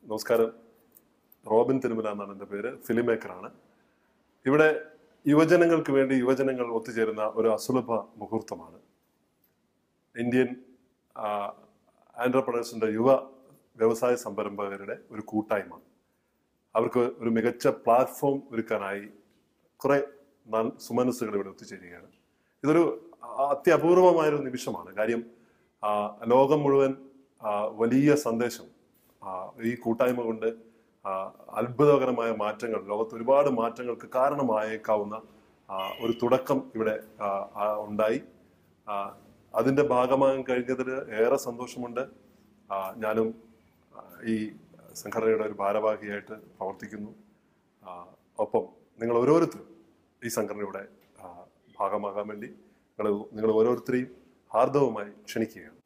നമസ്കാരം റോബിൻ തിരുമല എന്നാണ് എൻ്റെ പേര് ഫിലിം മേക്കറാണ് ഇവിടെ യുവജനങ്ങൾക്ക് വേണ്ടി യുവജനങ്ങൾ ഒത്തുചേരുന്ന ഒരു അസുലഭ മുഹൂർത്തമാണ് ഇന്ത്യൻ ആൻറ്റർപ്രണേഴ്സിൻ്റെ യുവ വ്യവസായ സംരംഭകരുടെ ഒരു കൂട്ടായ്മ അവർക്ക് ഒരു മികച്ച പ്ലാറ്റ്ഫോം ഒരുക്കാനായി കുറെ നൽ- സുമനസ്സുകൾ ഇവിടെ ഒത്തുചേരുകയാണ് ഇതൊരു അത്യപൂർവമായ ഒരു നിമിഷമാണ് കാര്യം ആ, ലോകം മുഴുവൻ ആ, വലിയ സന്ദേശം ആ, ഈ കൂട്ടായ്മ കൊണ്ട് ആ, അത്ഭുതകരമായ മാറ്റങ്ങൾ ലോകത്ത് ഒരുപാട് മാറ്റങ്ങൾക്ക് കാരണമായേക്കാവുന്ന ആ, ഒരു തുടക്കം ഇവിടെ ആ, ആ, ഉണ്ടായി ആ, അതിന്റെ ഭാഗമാകാൻ കഴിഞ്ഞതിൽ ഏറെ സന്തോഷമുണ്ട് ആ, ഞാനും ആ, ഈ സംഘടനയുടെ ഒരു ഭാരവാഹിയായിട്ട് പ്രവർത്തിക്കുന്നു ആ, ഒപ്പം നിങ്ങൾ ഓരോരുത്തരും ഈ സംഘടനയുടെ ആ, ഭാഗമാകാൻ വേണ്ടി നിങ്ങൾ നിങ്ങൾ ഓരോരുത്തരെയും ഹാർദവമായി ക്ഷണിക്കുകയാണ്